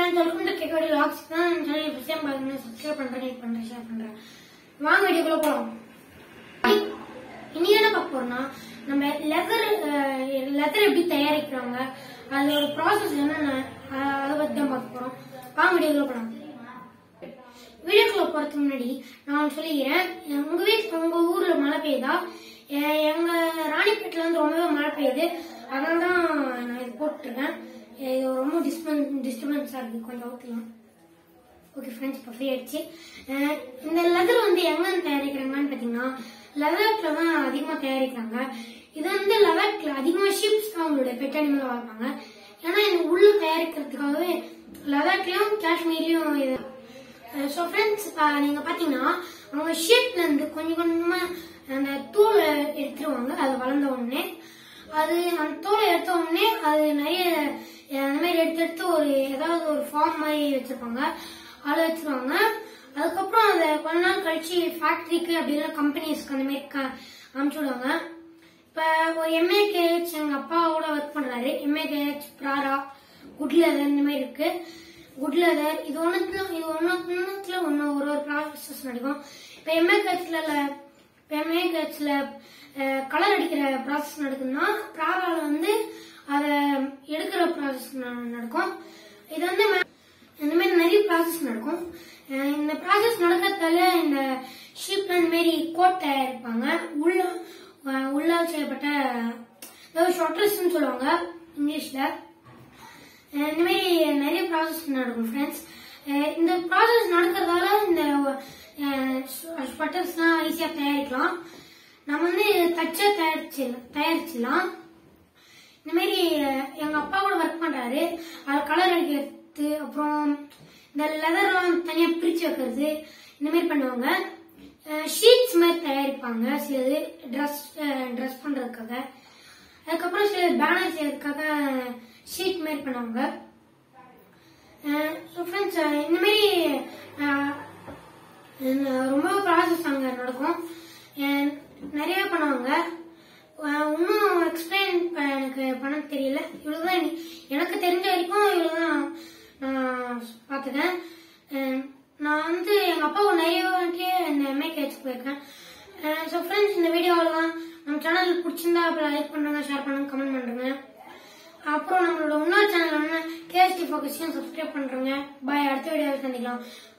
friends welcome to கேக்கோடி லாக்ஸ் தான் சேனல் ஃபர்ஸ்ட் டைம் பாருங்க சப்ஸ்கிரைப் பண்றேன் லைக் பண்றேன் ஷேர் பண்றேன் வாங்க வீடியோக்குள்ள போலாம் இன்னைக்கு என்ன பார்க்க போறோம்னா நம்ம லெதர் லெதர் எப்படி தயாரிக்கிறாங்க அதோட ப்ராசஸ் என்னென்ன அஹ், அதை பத்தி தான் பார்க்க போறோம் வாங்க வீடியோக்குள்ள போலாம் வீடியோக்குள்ள போறதுக்கு முன்னாடி நான் ஒண்ணு சொல்லிக்கிறேன் உங்க வீட்டு உங்க ஊர்ல மழை பெய்யுதா எ- எங்க ராணிப்பேட்டில் வந்து ரொம்பவே மழை பெய்யுது அதனால தான் நான் இது போட்டுருக்கேன் இது ரொம்ப டிஸ்டர்பன் டிஸ்டர்பன்ஸாக இருக்கு கொஞ்சம் அவுட்லாம் ஓகே ஃப்ரெண்ட்ஸ் இப்போ ஃப்ரீ ஆயிடுச்சு அஹ் இந்த லெதர் வந்து எங்க தயாரிக்கிறாங்கன்னு பார்த்தீங்கன்னா லெதர்ல தான் அதிகமாக தயாரிக்கிறாங்க இது வந்து லெதர்ல அதிகமாக ஷிப்ஸ் தான் அவங்களுடைய பெட் அனிமல் வளர்ப்பாங்க ஏன்னா இந்த உள்ள தயாரிக்கிறதுக்காகவே லெதர்லயும் காஷ்மீர்லயும் இது ஸோ ஃப்ரெண்ட்ஸ் நீங்க பாத்தீங்கன்னா அவங்க ஷீட்ல இருந்து கொஞ்சம் கொஞ்சமா அந்த தூளை எடுத்துருவாங்க அது வளர்ந்த உடனே அது அந்த தூளை எடுத்த உடனே அது நிறைய அஹ், அந்த மாதிரி எடுத்து எடுத்து ஒரு ஏதாவது ஒரு ஃபார்ம் மாதிரி வச்சிருப்பாங்க அதில் வச்சிருவாங்க அதுக்கப்புறம் அதை கொஞ்ச நாள் கழிச்சு ஃபேக்டரிக்கு அப்படி இல்லை கம்பெனிஸ்க்கு அந்த மாதிரி க- அனுப்பிச்சு விடுவாங்க இப்ப ஒரு எம்ஏகேஹெச் எங்க அப்பா கூட ஒர்க் பண்றாரு எம்ஏகேஹெச் பிராரா குட் லெதர் இந்த மாதிரி இருக்கு குட் லெதர் இது ஒண்ணுத்துல இது ஒண்ணுத்துல ஒண்ணு ஒரு ஒரு ப்ராசஸ் நடக்கும் இப்ப எம்ஏகேஹெச்ல இப்ப எம்ஏகேஹெச்ல கலர் அடிக்கிற ப்ராசஸ் நடக்குதுன்னா பிராரால வந்து அதை எடுக்கிற ப்ராசஸ் நடக்கும் இது வந்து ம- இந்த மாதிரி நிறைய ப்ராசஸ் நடக்கும் அஹ் இந்த ப்ராசஸ் நடக்கிறதால இந்த ஷீப்ல இந்த மாதிரி கோட் தயாரிப்பாங்க உள்ள அஹ் உள்ளால் செய்யப்பட்ட அதாவது ஷொட்டர்ஸ்னு சொல்லுவாங்க இங்கிலீஷ்ல அஹ் இந்த மாதிரி நிறைய ப்ராசஸ் நடக்கும் ஃப்ரெண்ட்ஸ் இந்த ப்ராசஸ் நடக்கிறதால இந்த ஸ்வட்டர்ஸ்லாம் ஈஸியாக தயாரிக்கலாம் நம்ம வந்து தச்சா தயாரிச்சு தயாரிச்சிடலாம் இந்த மாதிரி அஹ், எங்க அப்பா கூட ஒர்க் பண்றாரு அது கலர் அடிக்கிறது அப்புறம் இந்த லெதர்லாம் தனியா பிரிச்சு வைக்கிறது இந்த மாதிரி பண்ணுவாங்க ஷீட்ஸ் மாதிரி தயாரிப்பாங்க சிலது ட்ரெஸ் ட்ரெஸ் பண்றதுக்காக அதுக்கப்புறம் சில பேனர் செய்யறதுக்காக ஷீட் மாதிரி பண்ணுவாங்க ஸோ ஃப்ரெண்ட்ஸ் இந்த மாதிரி அஹ், அஹ், ரொம்ப ப்ராசஸ் அங்கே நடக்கும் அஹ், நிறைய பண்ணுவாங்க அஹ், இன்னும் எக்ஸ்பிளைன் எனக்கு பண்ண தெரியல இவ்வளவுதான் எனக்கு- எனக்கு தெரிஞ்ச வரைக்கும் இவ்வளவுதான் நான் பார்த்துட்டேன் அஹ், நான் வந்து எங்க அப்பாவுக்கு நிறைய வாட்டி இந்த எம்ஏ கேட்ச் போயிருக்கேன் ஸோ ஃப்ரெண்ட்ஸ் இந்த வீடியோவில் தான் நம்ம சேனல் பிடிச்சிருந்தா அப்புறம் லைக் பண்ணுங்க ஷேர் பண்ணுங்க கமெண்ட் பண்ணுங்க அப்புறம் நம்மளோட இன்னொரு சேனல் வந்து கேஎஸ்டி ஃபோக்கஸையும் சப்ஸ்கிரைப் பண்றேங்க பாய் அடுத்த வீடியோவில் சந்திக்கலாம்